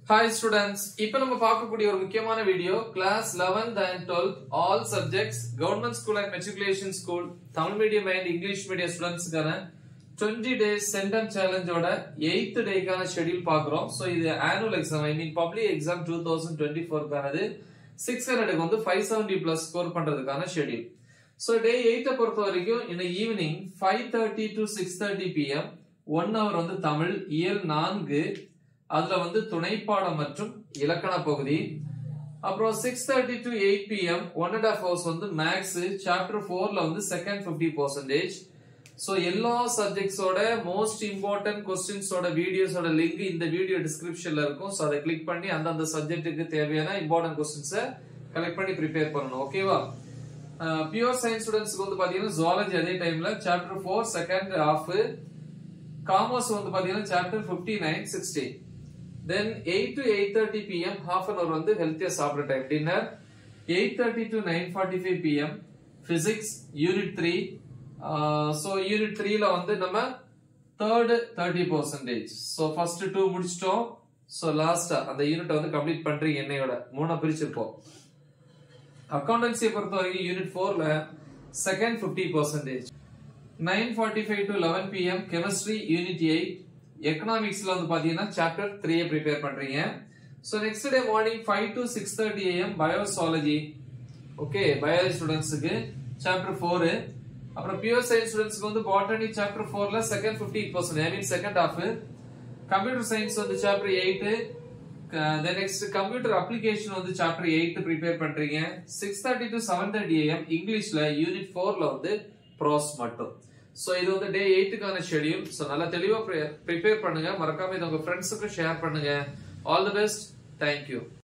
hi students இப்போ நம்ம பார்க்கக்கூடிய ஒரு முக்கியமான video class 11th and 12th all subjects government school and matriculation school Tamil medium and English medium ஸ்டூடெண்ட்ஸ்க்கான 20 டேஸ் சென்டம் சேலஞ்சோட எயித் டேக்கான ஷெட்யூல் பார்க்குறோம் ஸோ இது annual exam I mean public exam two thousand twenty ஃபோர்க்கானது சிக்ஸ் ஹண்ட்ரடுக்கு வந்து five seventy plus score பண்றதுக்கான schedule so day எயிட்டை பொறுத்த வரைக்கும் இந்த evening five thirty to six thirty PM one hour வந்து தமிழ் இயல் நான்கு அதுல வந்து துணைப்பாடம் மற்றும் இலக்கண பகுதி அப்புறம் six thirty to eight PM one and half hours வந்து மேக்ஸ் சாப்டர் ஃபோர்ல வந்து செகண்ட் ஃபிஃப்டி பர்சன்டேஜ் ஸோ எல்லா சப்ஜெக்ட்ஸோட மோஸ்ட் இம்பார்ட்டன்ட் கொஸ்டின்ஸோட வீடியோஸோட லிங்க் இந்த வீடியோ டிஸ்கிரிப்ஷன்ல இருக்கும் ஸோ அதை கிளிக் பண்ணி அந்தந்த சப்ஜெக்ட்டுக்கு தேவையான இம்பார்ட்டன்ட் கொஸ்டின்ஸை கலெக்ட் பண்ணி ப்ரிப்பேர் பண்ணணும் ஓகேவா பியூர் சயின்ஸ் ஸ்டூடெண்ட்ஸ்க்கு வந்து பாத்தீங்கன்னா ஜுவாலஜி அதே டைம்ல chapter four second half commerce வந்து பாத்தீங்கன்னா chapter fifty nine sixty then eight to eight thirty PM half an hour வந்து ஹெல்த்தியா சாப்பிட்ற time dinner eight thirty to nine forty five PM physics unit three so unit த்ரீல வந்து நம்ம third thirty percentage so first two முடிச்சிட்டோம் so லாஸ்டா அந்த unit வந்து கம்ப்ளீட் பண்றீங்க என்னையோட மூணா பிரிச்சிருப்போம் அக்கௌண்டன்சியை பொறுத்த வரைக்கும் யூனிட் ஃபோர்ல second fifty percentage nine forty five to eleven PM chemistry unit eight எக்கனாமிக்ஸ்ல வந்து பாத்தீங்கன்னா சாப்டர் த்ரீயை ப்ரிப்பேர் பண்றீங்க so next day morning five to six thirty AM பயோசாலஜி ஓகே பயாலஜி ஸ்டூடெண்ட்ஸுக்கு சாப்டர் ஃபோரு அப்புறம் பியூர் சயின்ஸ் ஸ்டூடெண்ட்ஸ்க்கு வந்து பாட்டனி சாப்டர் ஃபோர்ல second fifty percent I mean second half computer science வந்து chapter eight then next computer application வந்து chapter eight prepare பண்றீங்க six thirty to seven thirty AM இங்கிலீஷ்ல unit ஃபோர்ல வந்து ப்ராஸ் மட்டும் ஸோ இது வந்து டே எயிட்டுக்கான ஷெடியூல் ஸோ நல்லா தெளிவா ப்ரிப்பேர் பண்ணுங்க மறக்காம இது உங்க ஃப்ரெண்ட்ஸுக்கும் ஷேர் பண்ணுங்க ஆல் தி பெஸ்ட் தேங்க்யூ